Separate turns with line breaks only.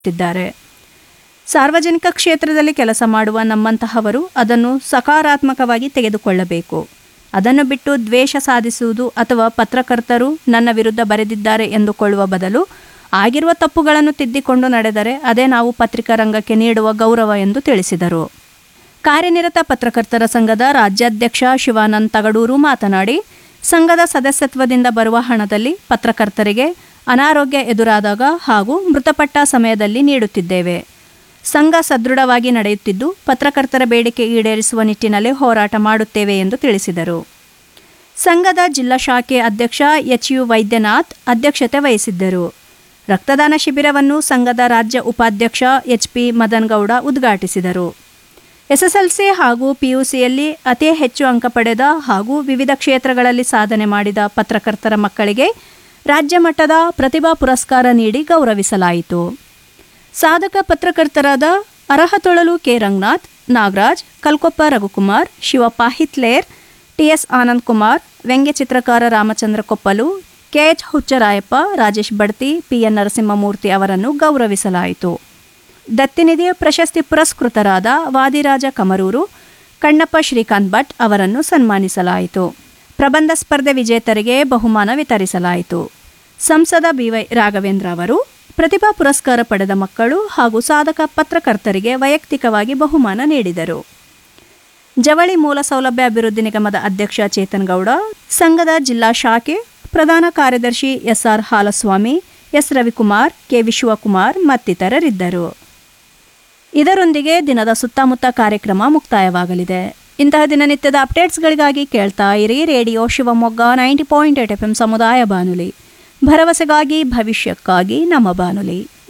ಮಾಡುತ್ತಿದ್ದಾರೆ ಸಾರ್ವಜನಿಕ ಕ್ಷೇತ್ರದಲ್ಲಿ ಕೆಲಸ ಮಾಡುವ ನಮ್ಮಂತಹವರು ಅದನ್ನು ಸಕಾರಾತ್ಮಕವಾಗಿ ತೆಗೆದುಕೊಳ್ಳಬೇಕು ಅದನ್ನು ಬಿಟ್ಟು ದ್ವೇಷ ಸಾಧಿಸುವುದು ಅಥವಾ ಪತ್ರಕರ್ತರು ನನ್ನ ವಿರುದ್ಧ ಬರೆದಿದ್ದಾರೆ ಎಂದುಕೊಳ್ಳುವ ಬದಲು ಆಗಿರುವ ತಪ್ಪುಗಳನ್ನು ತಿದ್ದಿಕೊಂಡು ನಡೆದರೆ ಅದೇ ನಾವು ಪತ್ರಿಕಾ ರಂಗಕ್ಕೆ ನೀಡುವ ಗೌರವ ಎಂದು ತಿಳಿಸಿದರು ಕಾರ್ಯನಿರತ ಪತ್ರಕರ್ತರ ಸಂಘದ ರಾಜ್ಯಾಧ್ಯಕ್ಷ ಶಿವಾನಂದ್ ತಗಡೂರು ಮಾತನಾಡಿ ಸಂಘದ ಸದಸ್ಯತ್ವದಿಂದ ಬರುವ ಹಣದಲ್ಲಿ ಪತ್ರಕರ್ತರಿಗೆ ಅನಾರೋಗ್ಯ ಎದುರಾದಾಗ ಹಾಗೂ ಮೃತಪಟ್ಟ ಸಮಯದಲ್ಲಿ ನೀಡುತ್ತಿದ್ದೇವೆ ಸಂಘ ಸದೃಢವಾಗಿ ನಡೆಯುತ್ತಿದ್ದು ಪತ್ರಕರ್ತರ ಬೇಡಿಕೆ ಈಡೇರಿಸುವ ನಿಟ್ಟಿನಲ್ಲಿ ಹೋರಾಟ ಮಾಡುತ್ತೇವೆ ಎಂದು ತಿಳಿಸಿದರು ಸಂಘದ ಜಿಲ್ಲಾ ಶಾಖೆ ಅಧ್ಯಕ್ಷ ಎಚ್ ಯು ವೈದ್ಯನಾಥ್ ಅಧ್ಯಕ್ಷತೆ ವಹಿಸಿದ್ದರು ರಕ್ತದಾನ ಶಿಬಿರವನ್ನು ಸಂಘದ ರಾಜ್ಯ ಉಪಾಧ್ಯಕ್ಷ ಎಚ್ ಪಿ ಮದನ್ಗೌಡ ಉದ್ಘಾಟಿಸಿದರು ಎಸ್ಎಸ್ಎಲ್ಸಿ ಹಾಗೂ ಪಿಯುಸಿಯಲ್ಲಿ ಅತಿ ಹೆಚ್ಚು ಅಂಕ ಪಡೆದ ಹಾಗೂ ವಿವಿಧ ಕ್ಷೇತ್ರಗಳಲ್ಲಿ ಸಾಧನೆ ಮಾಡಿದ ಪತ್ರಕರ್ತರ ಮಕ್ಕಳಿಗೆ ರಾಜ್ಯ ಮಟ್ಟದ ಪ್ರತಿಭಾ ಪುರಸ್ಕಾರ ನೀಡಿ ಗೌರವಿಸಲಾಯಿತು ಸಾಧಕ ಪತ್ರಕರ್ತರಾದ ಅರಹತೊಳಲು ಕೆ ರಂಗನಾಥ್ ನಾಗರಾಜ್ ಕಲ್ಕೊಪ್ಪ ರಘುಕುಮಾರ್ ಶಿವಪ್ಪ ಹಿತ್ಲೇರ್ ಟಿಎಸ್ ಆನಂದ್ ಕುಮಾರ್ ವ್ಯಂಗ್ಯ ಚಿತ್ರಕಾರ ರಾಮಚಂದ್ರ ಕೊಪ್ಪಲು ಕೆಎಚ್ ಹುಚ್ಚರಾಯಪ್ಪ ರಾಜೇಶ್ ಬಡ್ತಿ ಪಿಎನ್ ನರಸಿಂಹಮೂರ್ತಿ ಅವರನ್ನು ಗೌರವಿಸಲಾಯಿತು ದತ್ತಿನಿಧಿ ಪ್ರಶಸ್ತಿ ಪುರಸ್ಕೃತರಾದ ವಾದಿರಾಜ ಕಮರೂರು ಕಣ್ಣಪ್ಪ ಶ್ರೀಕಾಂತ್ ಭಟ್ ಅವರನ್ನು ಸನ್ಮಾನಿಸಲಾಯಿತು ಪ್ರಬಂಧ ಸ್ಪರ್ಧೆ ವಿಜೇತರಿಗೆ ಬಹುಮಾನ ವಿತರಿಸಲಾಯಿತು ಸಂಸದ ಬಿವೈ ರಾಘವೇಂದ್ರ ಅವರು ಪ್ರತಿಭಾ ಪುರಸ್ಕಾರ ಪಡೆದ ಮಕ್ಕಳು ಹಾಗೂ ಸಾಧಕ ಪತ್ರಕರ್ತರಿಗೆ ವೈಯಕ್ತಿಕವಾಗಿ ಬಹುಮಾನ ನೀಡಿದರು ಜವಳಿ ಮೂಲ ಸೌಲಭ್ಯ ಅಭಿವೃದ್ಧಿ ನಿಗಮದ ಅಧ್ಯಕ್ಷ ಚೇತನ್ ಗೌಡ ಸಂಘದ ಜಿಲ್ಲಾ ಶಾಖೆ ಪ್ರಧಾನ ಕಾರ್ಯದರ್ಶಿ S R Halaswamy S Ravikumar K Vishwakumar ಮತ್ತಿತರರಿದ್ದರು ಇದರೊಂದಿಗೆ ದಿನದ ಸುತ್ತಮುತ್ತ ಕಾರ್ಯಕ್ರಮ ಮುಕ್ತಾಯವಾಗಲಿದೆ ಇಂತಹ ದಿನನಿತ್ಯದ ಅಪ್ಡೇಟ್ಸ್ಗಳಿಗಾಗಿ ಕೇಳ್ತಾ ಇರಿ radio Shivamogga ninety point eight F M ಸಮುದಾಯ ಬಾನುಲಿ ಭರವಸೆಗಾಗಿ ಭವಿಷ್ಯಕ್ಕಾಗಿ ನಮ್ಮ ಬಾನುಲಿ